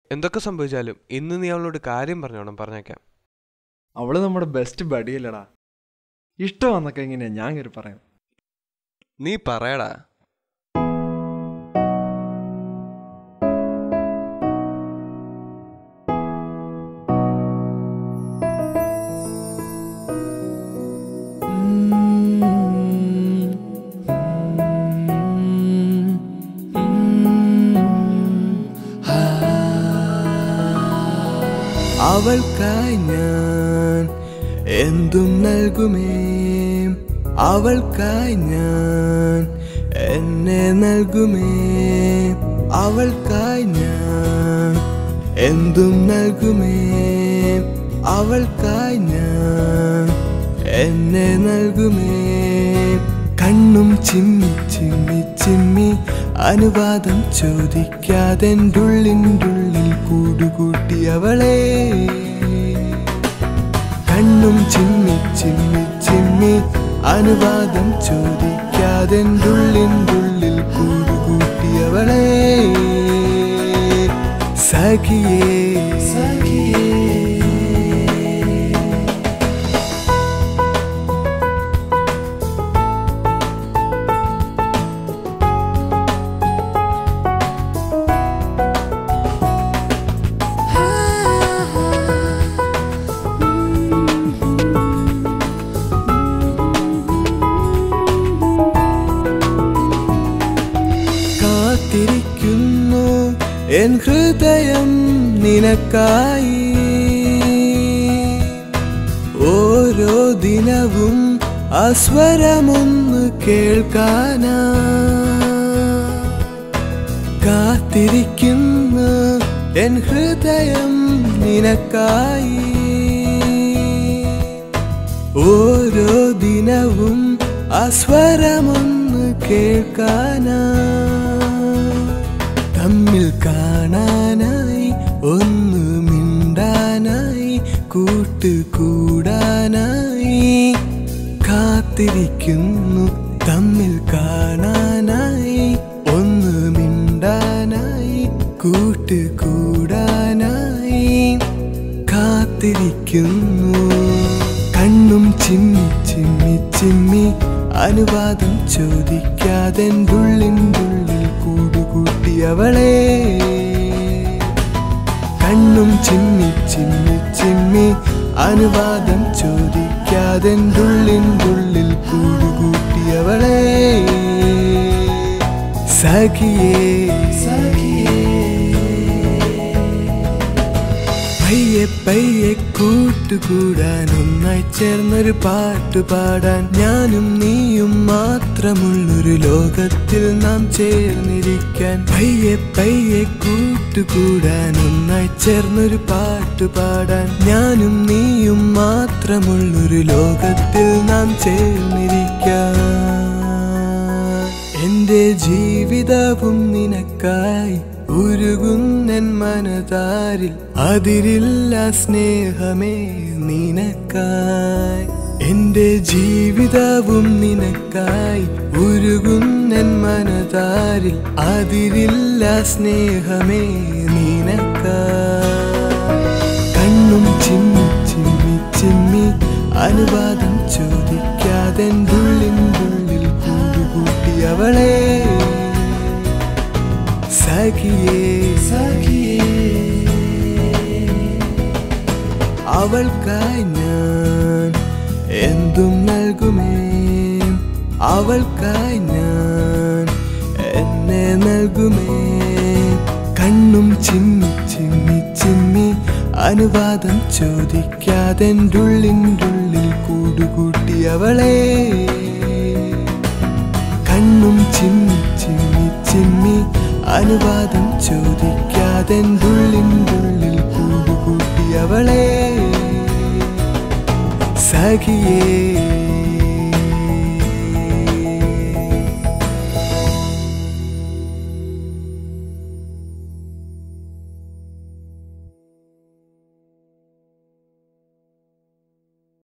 എന്തൊക്കെ സംഭവിച്ചാലും ഇന്ന് നീ അവളോട് കാര്യം പറഞ്ഞോണം പറഞ്ഞേക്കാം അവള് നമ്മുടെ ബെസ്റ്റ് ബഡിയല്ലടാ ഇഷ്ടമാന്നൊക്കെ എങ്ങനെയാ ഞാൻ കയറി പറയാം നീ പറയടാ അവൾക്കായി ഞാൻ എന്തും നൽകുമേ അവൾക്കായി ഞാൻ എന്നെ നൽകുമേ അവൾക്കായി ഞാൻ എന്തും നൽകുമേ അവൾക്കായി ഞാൻ എന്നെ നൽകുമേ കണ്ണും ചിമ്മി ചിമ്മി ചിമ്മി അനുവാദം ചോദിക്കാതെ ഉള്ളിൻ്റുള്ളിൽ കൂടുകൂട്ടി അവളെ കണ്ണും ചിമ്മി ചിമ്മി ചിമ്മി അനുവാദം ചോദിക്കാതെ ഉള്ളിൻ്റുള്ളിൽ കൂടുകൂട്ടി അവളെ സഖിയേ സഖിയേ കാത്തിരിക്കുന്നു എൻ ഹൃദയം നിനക്കായി ഓരോ ദിനവും അസ്വരമൊന്ന് കേൾക്കാനാ കാത്തിരിക്കുന്നു എൻ ഹൃദയം നിനക്കായി ഓരോ ദിനവും അസ്വരമൊന്ന് കേൾക്കാനാ തമ്മിൽ കാണാനായി ഒന്ന് മിണ്ടാനായി കൂട്ടുകൂടാനായി കാത്തിരിക്കുന്നു തമ്മിൽ കാണാനായി ഒന്ന് മിണ്ടാനായി കൂട്ടുകൂടാനായി കാത്തിരിക്കുന്നു കണ്ണും ചിമ്മി ചിമ്മി ചിമ്മി അനുവാദം ചോദിക്കാതെ ഉള്ളിൻ്റുള്ളിൽ കൂടുകൂട്ടി അവളെ കണ്ണും ചിമ്മി ചിമ്മി ചിമ്മി അനുവാദം ചോദിക്കാതെ ഉള്ളിൻ്റുള്ളിൽ കൂടുകൂട്ടി അവളെ സഖിയേ സഖിയേ പയ്യെ പയ്യെ കൂട്ടുകൂടാൻ ഒന്നായി ചേർന്നൊരു പാട്ട് പാടാൻ ഞാനും നീയും മാത്രമുള്ളൊരു ലോകത്തിൽ നാം ചേർന്നിരിക്കാൻ പയ്യെ പയ്യെ കൂട്ടുകൂടാൻ ഒന്നായി ചേർന്നൊരു പാട്ട് പാടാൻ ഞാനും നീയും മാത്രമുള്ളൊരു ലോകത്തിൽ നാം ചേർന്നിരിക്കാൻ എന്റെ ജീവിതവും നിനക്കായി ഉരുകുന്നൻ മനതാരിൽ അതിരില്ല സ്നേഹമേ നിനക്കായി എന്റെ ജീവിതവും നിനക്കായി ഉരുകുന്നൻ മനതാരിൽ അതിരില്ല സ്നേഹമേ നിനക്കായി കണ്ണും ചിമ്മി ചിമ്മി ചിമ്മി അനുവാദം ചോദിക്കാതെ ഉള്ളിൻ്റുള്ളിൽ കൂടുകൂട്ടി അവളെ സഖിയേ സഖിയേ അവൾക്കായി ഞാൻ എന്തും നൽകുമേ അവൾക്കായി ഞാൻ എന്നെ നൽകുമേ കണ്ണും ചിമ്മി ചിമ്മി ചിമ്മി അനുവാദം ചോദിക്കാതെ ഉള്ളിൻ്റുള്ളിൽ കൂടുകൂട്ടി അവളെ കണ്ണും ചിമ്മി ചിമ്മി ചിമ്മി അനുവാദം ചോദിക്കാതെ ഉള്ളിൻ്റുള്ളിൽ കൂടുകൂട്ടി അവളെ സഖിയേ